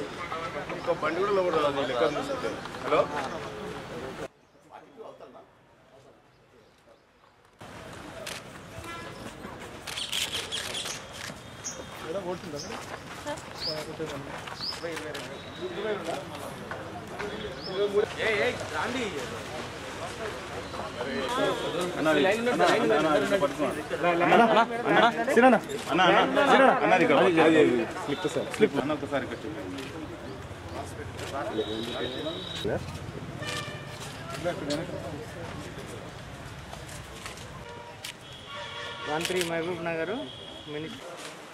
ఇంకో బండి కూడా లోపల నీ లెక్క చూస్తుంటే హలో స్లిప్ సార్ స్లిప్ అన్న ఒకసారి ఇక్కడ చూడండి. మంత్రి మహబూబ్ నగర్ మినిస్టర్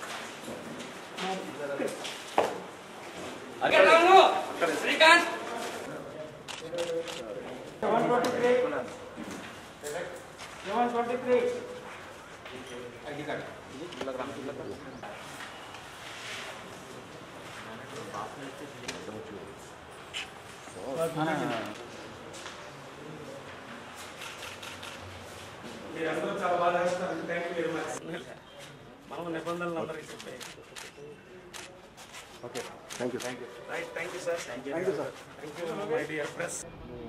మనం నిబంధనలు అందరికీ చెప్పాయి right thank you sir thank you sir thank you my dear press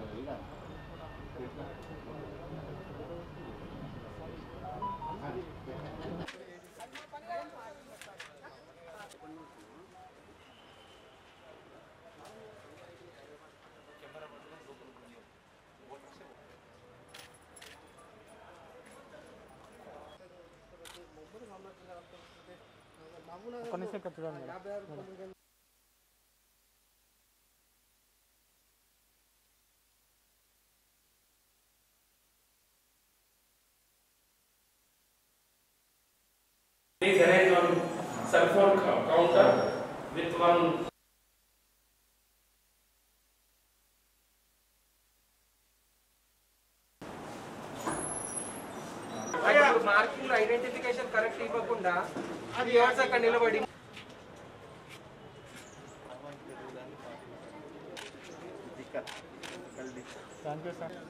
కొన్ని సెకండ్ చూడండి Please arrange one cell phone co- counter with one marking identification correct ఇవ్వకుండా అది ఎవరు అక్కడ నిలబడి థ్యాంక్ యూ సార్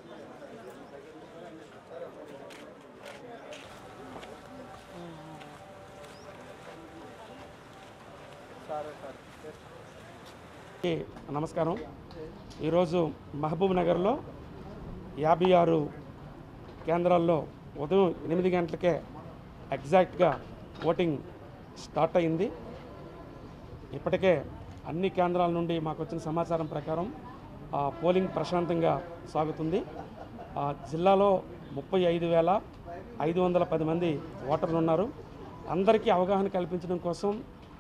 నమస్కారం ఈరోజు మహబూబ్ నగర్లో యాభై ఆరు కేంద్రాల్లో ఉదయం ఎనిమిది గంటలకే ఎగ్జాక్ట్గా ఓటింగ్ స్టార్ట్ అయింది ఇప్పటికే అన్ని కేంద్రాల నుండి మాకు వచ్చిన సమాచారం ప్రకారం ఆ, పోలింగ్ ప్రశాంతంగా సాగుతుంది ఆ, జిల్లాలో ముప్పై ఐదు వేల ఐదు వందల పది మంది ఓటర్లు ఉన్నారు అందరికీ అవగాహన కల్పించడం కోసం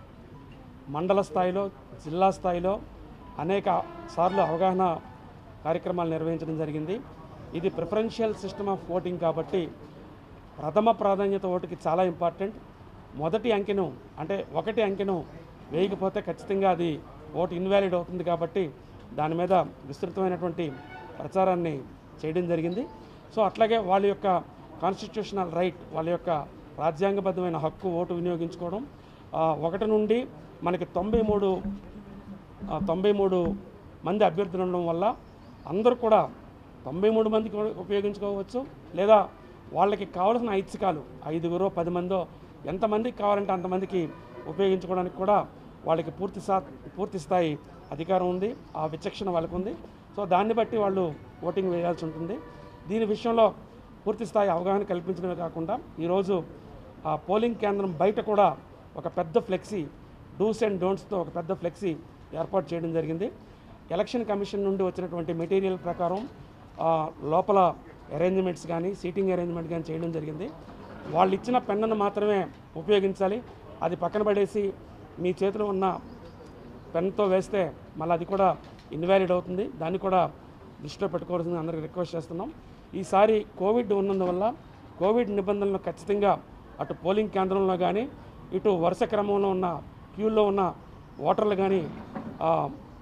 మండల స్థాయిలో జిల్లా స్థాయిలో అనేక సార్లు అవగాహన కార్యక్రమాలు నిర్వహించడం జరిగింది ఇది ప్రిఫరెన్షియల్ సిస్టమ్ ఆఫ్ ఓటింగ్ కాబట్టి ప్రథమ ప్రాధాన్యత ఓటుకి చాలా ఇంపార్టెంట్ మొదటి అంకెను అంటే ఒకటి అంకెను వేయకపోతే ఖచ్చితంగా అది ఓటు ఇన్వాలిడ్ అవుతుంది కాబట్టి దాని మీద విస్తృతమైనటువంటి ప్రచారాన్ని చేయడం జరిగింది సో అట్లాగే వాళ్ళ యొక్క కాన్స్టిట్యూషనల్ రైట్ వాళ్ళ యొక్క రాజ్యాంగబద్ధమైన హక్కు ఓటు వినియోగించుకోవడం ఆ, ఒకటి నుండి మనకి తొంభై మూడు ఆ, తొంభై మూడు మంది అభ్యర్థులు ఉండడం వల్ల అందరూ కూడా తొంభై మూడు మందికి ఉపయోగించుకోవచ్చు లేదా వాళ్ళకి కావాల్సిన ఐచ్ఛికాలు ఐదుగురో పది మందో ఎంతమందికి కావాలంటే అంతమందికి ఉపయోగించుకోవడానికి కూడా వాళ్ళకి పూర్తి సా పూర్తి స్థాయి అధికారం ఉంది ఆ విచక్షణ వాళ్ళకు ఉంది సో దాన్ని బట్టి వాళ్ళు ఓటింగ్ వేయాల్సి ఉంటుంది దీని విషయంలో పూర్తి స్థాయి అవగాహన కల్పించడమే కాకుండా ఈరోజు ఆ పోలింగ్ కేంద్రం బయట కూడా ఒక పెద్ద ఫ్లెక్సీ డూస్ అండ్ డోంట్స్తో ఒక పెద్ద ఫ్లెక్సీ ఏర్పాటు చేయడం జరిగింది ఎలక్షన్ కమిషన్ నుండి వచ్చినటువంటి మెటీరియల్ ప్రకారం ఆ, లోపల అరేంజ్మెంట్స్ కానీ సీటింగ్ అరేంజ్మెంట్ కానీ చేయడం జరిగింది వాళ్ళు ఇచ్చిన పెన్నును మాత్రమే ఉపయోగించాలి అది పక్కన పడేసి మీ చేతిలో ఉన్న పెన్తో వేస్తే మళ్ళీ అది కూడా ఇన్వాలిడ్ అవుతుంది దాన్ని కూడా దృష్టిలో పెట్టుకోవాల్సింది అందరికీ రిక్వెస్ట్ చేస్తున్నాం ఈసారి కోవిడ్ ఉన్నందువల్ల కోవిడ్ నిబంధనలు ఖచ్చితంగా అటు పోలింగ్ కేంద్రంలో కానీ ఇటు వరుస క్రమంలో ఉన్న క్యూలో ఉన్న ఓటర్లు కానీ ఆ,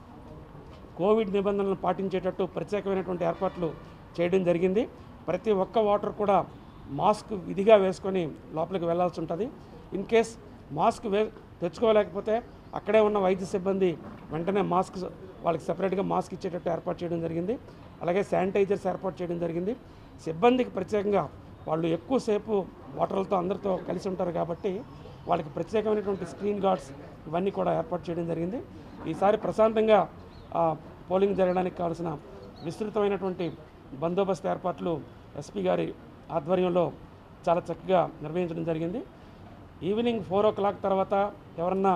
కోవిడ్ నిబంధనలను పాటించేటట్టు ప్రత్యేకమైనటువంటి ఏర్పాట్లు చేయడం జరిగింది ప్రతి ఒక్క ఓటర్ కూడా మాస్క్ విధిగా వేసుకొని లోపలికి వెళ్ళాల్సి ఉంటుంది ఇన్ కేస్ మాస్క్ వే తెచ్చుకోలేకపోతే అక్కడే ఉన్న వైద్య సిబ్బంది వెంటనే మాస్క్ వాళ్ళకి సెపరేట్గా మాస్క్ ఇచ్చేటట్టు ఏర్పాటు చేయడం జరిగింది అలాగే శానిటైజర్స్ ఏర్పాటు చేయడం జరిగింది సిబ్బందికి ప్రత్యేకంగా వాళ్ళు ఎక్కువసేపు ఓటర్లతో అందరితో కలిసి ఉంటారు కాబట్టి వాళ్ళకి ప్రత్యేకమైనటువంటి స్క్రీన్ గార్డ్స్ ఇవన్నీ కూడా ఏర్పాటు చేయడం జరిగింది ఈసారి ప్రశాంతంగా ఆ, పోలింగ్ జరగడానికి కావాల్సిన విస్తృతమైనటువంటి బందోబస్తు ఏర్పాట్లు ఎస్పీ గారి ఆధ్వర్యంలో చాలా చక్కగా నిర్వహించడం జరిగింది ఈవినింగ్ ఫోర్ ఓ క్లాక్ తర్వాత ఎవరన్నా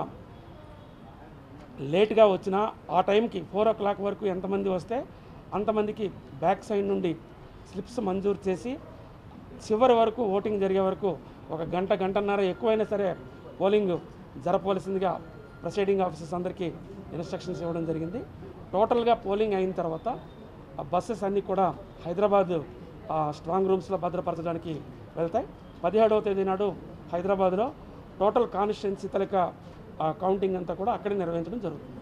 లేట్గా వచ్చినా ఆ టైంకి ఫోర్ ఓ క్లాక్ వరకు ఎంతమంది వస్తే అంతమందికి బ్యాక్ సైడ్ నుండి స్లిప్స్ మంజూరు చేసి చివరి వరకు ఓటింగ్ జరిగే వరకు ఒక గంట గంటన్నర ఎక్కువైనా సరే పోలింగ్ జరపవలసిందిగా ప్రిసైడింగ్ ఆఫీసర్స్ అందరికీ ఇన్స్ట్రక్షన్స్ ఇవ్వడం జరిగింది టోటల్గా పోలింగ్ అయిన తర్వాత ఆ బస్సెస్ అన్నీ కూడా హైదరాబాద్ ఆ, స్ట్రాంగ్ రూమ్స్లో భద్రపరచడానికి వెళ్తాయి పదిహేడవ తేదీ నాడు హైదరాబాద్లో టోటల్ కాన్స్టిట్యున్సీ తలక కౌంటింగ్ అంతా కూడా అక్కడే నిర్వహించడం జరుగుతుంది